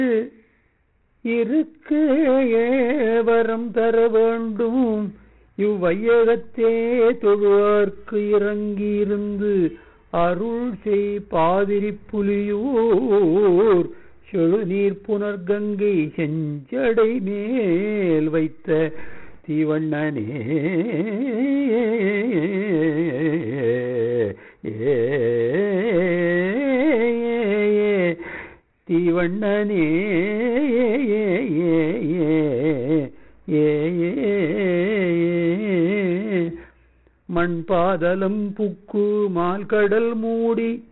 இருக்க வரம் தர வேண்டும் இவ்வையகத்தே தொழுவார்க்கு இறங்கியிருந்து அருள் செய் பாதிரி புலியூர் செழுநீர் புனர்கங்கை செஞ்சடை மேல் வைத்த தீவண்ணனே தீவண்ணனே மண் பாதலம் புக்கு மால்கடல் மூடி